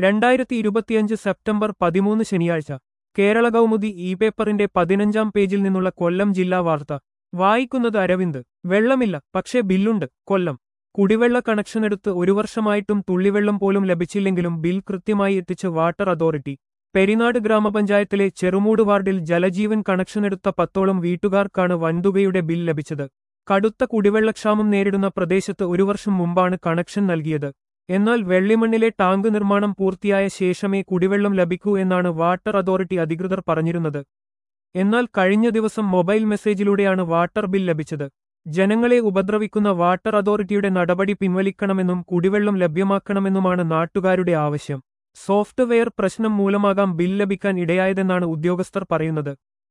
രണ്ടായിരത്തി ഇരുപത്തിയഞ്ച് സെപ്റ്റംബർ പതിമൂന്ന് ശനിയാഴ്ച കേരള കൗമുദി ഇ പേപ്പറിന്റെ പതിനഞ്ചാം പേജിൽ നിന്നുള്ള കൊല്ലം ജില്ലാ വാർത്ത വായിക്കുന്നത് അരവിന്ദ് വെള്ളമില്ല പക്ഷേ ബില്ലുണ്ട് കൊല്ലം കുടിവെള്ള കണക്ഷനെടുത്ത് ഒരു വർഷമായിട്ടും തുള്ളിവെള്ളം പോലും ലഭിച്ചില്ലെങ്കിലും ബിൽ കൃത്യമായി എത്തിച്ച് വാട്ടർ അതോറിറ്റി പെരിനാട് ഗ്രാമപഞ്ചായത്തിലെ ചെറുമൂട് വാർഡിൽ ജലജീവൻ കണക്ഷനെടുത്ത പത്തോളം വീട്ടുകാർക്കാണ് വൻതുകയുടെ ബിൽ ലഭിച്ചത് കടുത്ത കുടിവെള്ളക്ഷാമം നേരിടുന്ന പ്രദേശത്ത് ഒരു വർഷം മുമ്പാണ് കണക്ഷൻ നൽകിയത് എന്നാൽ വെള്ളിമണ്ണിലെ ടാങ്ക് നിർമ്മാണം പൂർത്തിയായ ശേഷമേ കുടിവെള്ളം ലഭിക്കൂ എന്നാണ് വാട്ടർ അതോറിറ്റി അധികൃതർ പറഞ്ഞിരുന്നത് എന്നാൽ കഴിഞ്ഞ ദിവസം മൊബൈൽ മെസ്സേജിലൂടെയാണ് വാട്ടർ ബിൽ ലഭിച്ചത് ജനങ്ങളെ ഉപദ്രവിക്കുന്ന വാട്ടർ അതോറിറ്റിയുടെ നടപടി പിൻവലിക്കണമെന്നും കുടിവെള്ളം ലഭ്യമാക്കണമെന്നുമാണ് നാട്ടുകാരുടെ ആവശ്യം സോഫ്റ്റ്വെയർ പ്രശ്നം മൂലമാകാം ബിൽ ലഭിക്കാൻ ഇടയായതെന്നാണ് ഉദ്യോഗസ്ഥർ പറയുന്നത്